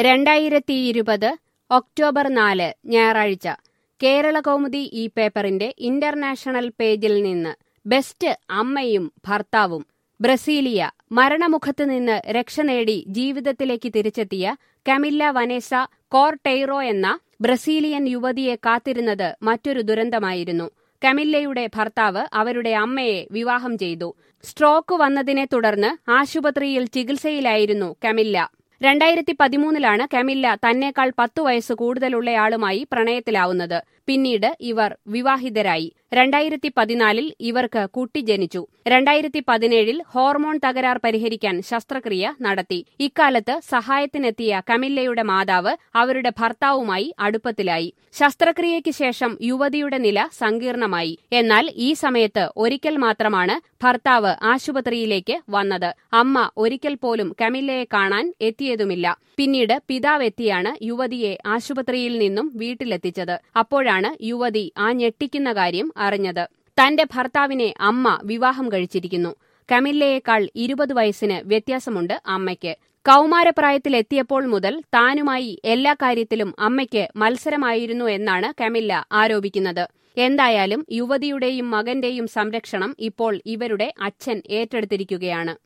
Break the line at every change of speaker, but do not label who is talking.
രണ്ടായിരത്തി ഇരുപത് ഒക്ടോബർ നാല് ഞായറാഴ്ച കേരള കൗമുദി ഈ പേപ്പറിന്റെ ഇന്റർനാഷണൽ പേജിൽ നിന്ന് ബെസ്റ്റ് അമ്മയും ഭർത്താവും ബ്രസീലിയ മരണമുഖത്ത് നിന്ന് രക്ഷ നേടി ജീവിതത്തിലേക്ക് തിരിച്ചെത്തിയ കമില്ല വനേസ കോർടെയ്റോ എന്ന ബ്രസീലിയൻ യുവതിയെ കാത്തിരുന്നത് മറ്റൊരു ദുരന്തമായിരുന്നു കമില്ലയുടെ ഭർത്താവ് അവരുടെ അമ്മയെ വിവാഹം ചെയ്തു സ്ട്രോക്ക് വന്നതിനെ തുടർന്ന് ആശുപത്രിയിൽ ചികിത്സയിലായിരുന്നു കമില്ല രണ്ടായിരത്തി പതിമൂന്നിലാണ് കമില്ല തന്നേക്കാൾ പത്തു വയസ്സ് കൂടുതലുള്ളയാളുമായി പ്രണയത്തിലാവുന്നത് പിന്നീട് ഇവർ വിവാഹിതരായി രണ്ടായിരത്തി പതിനാലിൽ ഇവർക്ക് കുട്ടി ജനിച്ചു രണ്ടായിരത്തി പതിനേഴിൽ ഹോർമോൺ തകരാർ പരിഹരിക്കാൻ ശസ്ത്രക്രിയ നടത്തി ഇക്കാലത്ത് സഹായത്തിനെത്തിയ കമില്ലയുടെ മാതാവ് അവരുടെ ഭർത്താവുമായി അടുപ്പത്തിലായി ശസ്ത്രക്രിയയ്ക്ക് ശേഷം യുവതിയുടെ നില സങ്കീർണമായി എന്നാൽ ഈ സമയത്ത് ഒരിക്കൽ മാത്രമാണ് ഭർത്താവ് ആശുപത്രിയിലേക്ക് വന്നത് അമ്മ ഒരിക്കൽ പോലും കമില്ലയെ കാണാൻ എത്തിയതുമില്ല പിന്നീട് പിതാവ് എത്തിയാണ് യുവതിയെ ആശുപത്രിയിൽ നിന്നും വീട്ടിലെത്തിച്ചത് അപ്പോഴാണ് യുവതി ആ ഞെട്ടിക്കുന്ന കാര്യം അറിഞ്ഞത് തന്റെ ഭർത്താവിനെ അമ്മ വിവാഹം കഴിച്ചിരിക്കുന്നു കമില്ലയേക്കാൾ ഇരുപത് വയസ്സിന് വ്യത്യാസമുണ്ട് അമ്മയ്ക്ക് കൌമാരപ്രായത്തിലെത്തിയപ്പോൾ മുതൽ താനുമായി എല്ലാ കാര്യത്തിലും അമ്മയ്ക്ക് മത്സരമായിരുന്നു എന്നാണ് കമില്ല ആരോപിക്കുന്നത് എന്തായാലും യുവതിയുടെയും മകന്റെയും സംരക്ഷണം ഇപ്പോൾ ഇവരുടെ അച്ഛൻ ഏറ്റെടുത്തിരിക്കുകയാണ്